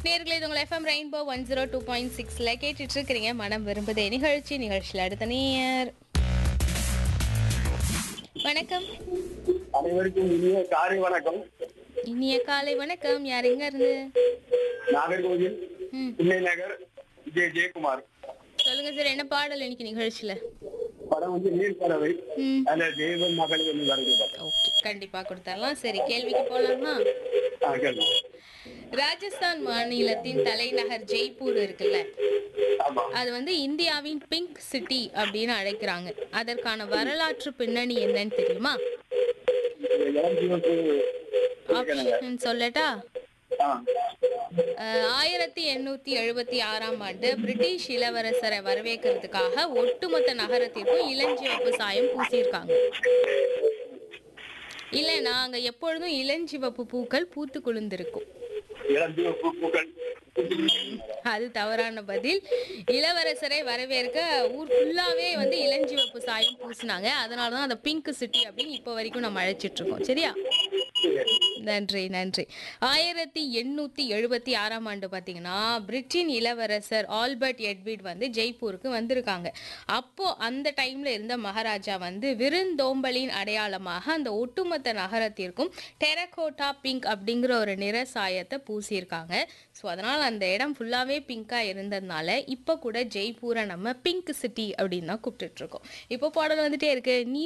நேர்களே இது உங்கள் FM rainbow one zero two point சிக்ஸில் கேட்டுட்டு இருக்கிறீங்க மனம் விரும்புதே நிகழ்ச்சி நிகழ்ச்சியில் அடுத்த நேயர் வணக்கம் அனைவருக்கும் இனிய காலை வணக்கம் இனிய காலை வணக்கம் யார் எங்க இருந்து நாகர்கோவில் ம் பிள்ளை நகர் விஜய் ஜெயக்குமார் சொல்லுங்க சார் என்ன பாடல் இன்னைக்கு நிகழ்ச்சியில படம் வந்து நீர்ப்பறவை ம் அந்த தேவன் மகள் என்று வருகிறது ஓகே கண்டிப்பா கொடுத்துடலாம் சரி கேள்விக்கு போலாமா ஆ, கேளுங்க. ராஜஸ்தான் மாநிலத்தின் தலைநகர் ஜெய்ப்பூர் இருக்குல்ல ஆமா அது வந்து இந்தியாவின் பிங்க் சிட்டி அப்படின்னு அழைக்கிறாங்க அதற்கான வரலாற்று பின்னணி என்னன்னு தெரியுமா இந்த இளம் சிவப்பு ஆப்ஷன் சொல்லட்டா ஆ, அஹ், ஆயிரத்தி எண்ணூத்தி எழுபத்தி ஆறாம் ஆண்டு பிரிட்டிஷ் இளவரசரை வரவேற்கிறதுக்காக ஒட்டுமொத்த நகரத்திற்கும் இளஞ்சிவப்பு சாயம் பூசியிருக்காங்க இல்லைன்னா அங்க எப்பொழுதும் இளஞ்சிவப்பு பூக்கள் பூத்து குளிர்ந்திருக்கும் இளம் சிவப்பு பூக்கள் அது தவறான பதில் இளவரசரை வரவேற்க ஊர் ஃபுல்லாவே வந்து இளஞ்சிவப்பு சாயம் பூசினாங்க அதனால தான் அந்த பிங்க் சிட்டி அப்படின்னு இப்போ வரைக்கும் நம்ம அழைச்சிட்டு இருக்கோம் சரியா நன்றி நன்றி ஆயிரத்தி எண்ணூத்தி எழுபத்தி ஆறாம் ஆண்டு பார்த்தீங்கன்னா பிரிட்டின் இளவரசர் ஆல்பர்ட் எட்விட் வந்து ஜெய்ப்பூருக்கு வந்திருக்காங்க அப்போ அந்த டைம்ல இருந்த மகாராஜா வந்து விருந்தோம்பலின் அடையாளமாக அந்த ஒட்டுமொத்த நகரத்திற்கும் டெரகோட்டா பிங்க் அப்படிங்கிற ஒரு நிற சாயத்தை பூசியிருக்காங்க ஸோ அதனால் அந்த இடம் ஃபுல்லாகவே பிங்காக இருந்ததுனால இப்போ கூட ஜெய்ப்பூரை நம்ம பிங்க் சிட்டி அப்படின்னு தான் கூப்பிட்டுட்டு இருக்கோம் இப்போ பாடல் வந்துட்டே இருக்கு நீ